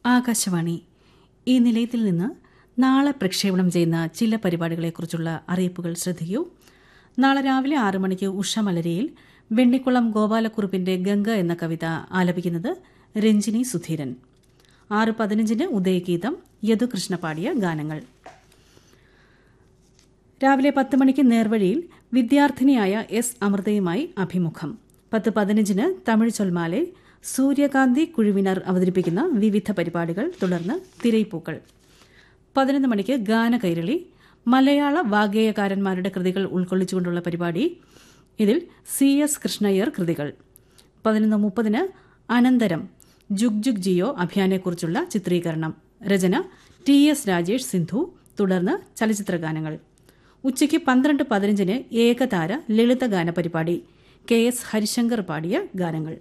ആകാശവാണി ഈ നിലയത്തിൽ നിന്ന് നാളെ പ്രക്ഷേപണം ചെയ്യുന്ന ചില പരിപാടികളെക്കുറിച്ചുള്ള അറിയിപ്പുകൾ ശ്രദ്ധിക്കൂ നാളെ രാവിലെ ആറ് മണിക്ക് ഉഷമലരിയിൽ വെണ്ണിക്കുളം ഗോപാലക്കുറുപ്പിന്റെ ഗംഗ എന്ന കവിത ആലപിക്കുന്നത് രഞ്ജിനി സുധീരൻ ആറ് പതിനഞ്ചിന് ഉദയഗീതം യദുകൃഷ്ണ പാടിയ ഗാനങ്ങൾ രാവിലെ പത്ത് മണിക്ക് നേർവഴിയിൽ വിദ്യാർത്ഥിനിയായ എസ് അമൃതയുമായി അഭിമുഖം പത്ത് പതിനഞ്ചിന് തമിഴ് ചൊൽമാലെ സൂര്യകാന്തി കുഴുവിനർ അവതരിപ്പിക്കുന്ന വിവിധ പരിപാടികൾ തുടർന്ന് തിരയിപ്പൂക്കൾ പതിനൊന്ന് മണിക്ക് ഗാനകൈരളി മലയാള വാഗ്ഗേയകാരന്മാരുടെ കൃതികൾ ഉൾക്കൊള്ളിച്ചുകൊണ്ടുള്ള പരിപാടി ഇതിൽ സി എസ് കൃഷ്ണയ്യർ കൃതികൾ പതിനൊന്ന് മുപ്പതിന് അനന്തരം ജുഗ് ജുഗ് ജിയോ അഭിയാനെക്കുറിച്ചുള്ള ചിത്രീകരണം രചന ടി എസ് രാജേഷ് സിന്ധു തുടർന്ന് ചലച്ചിത്ര ഗാനങ്ങൾ ഉച്ചയ്ക്ക് പന്ത്രണ്ട് പതിനഞ്ചിന് ഏകതാര ലളിതഗാന പരിപാടി കെ എസ് ഹരിശങ്കർ പാടിയ ഗാനങ്ങൾ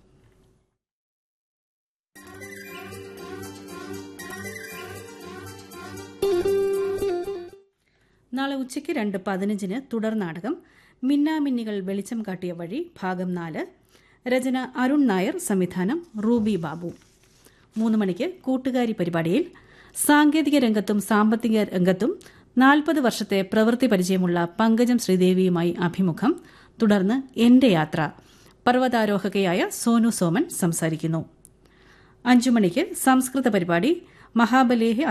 നാളെ ഉച്ചയ്ക്ക് രണ്ട് പതിനഞ്ചിന് തുടർ നാടകം മിന്നാമിന്നികൾ വെളിച്ചം കാട്ടിയ വഴി ഭാഗം നാല് രചന അരുൺ നായർ സംവിധാനം റൂബി ബാബു മൂന്ന് മണിക്ക് കൂട്ടുകാരി പരിപാടിയിൽ സാങ്കേതിക രംഗത്തും സാമ്പത്തിക രംഗത്തും നാൽപ്പത് വർഷത്തെ പ്രവൃത്തി പരിചയമുള്ള പങ്കജം ശ്രീദേവിയുമായി അഭിമുഖം തുടർന്ന് എന്റെ യാത്ര പർവ്വതാരോഹകയായ സോനു സോമൻ സംസാരിക്കുന്നു അഞ്ചു മണിക്ക് സംസ്കൃത പരിപാടി മഹാബലേഹി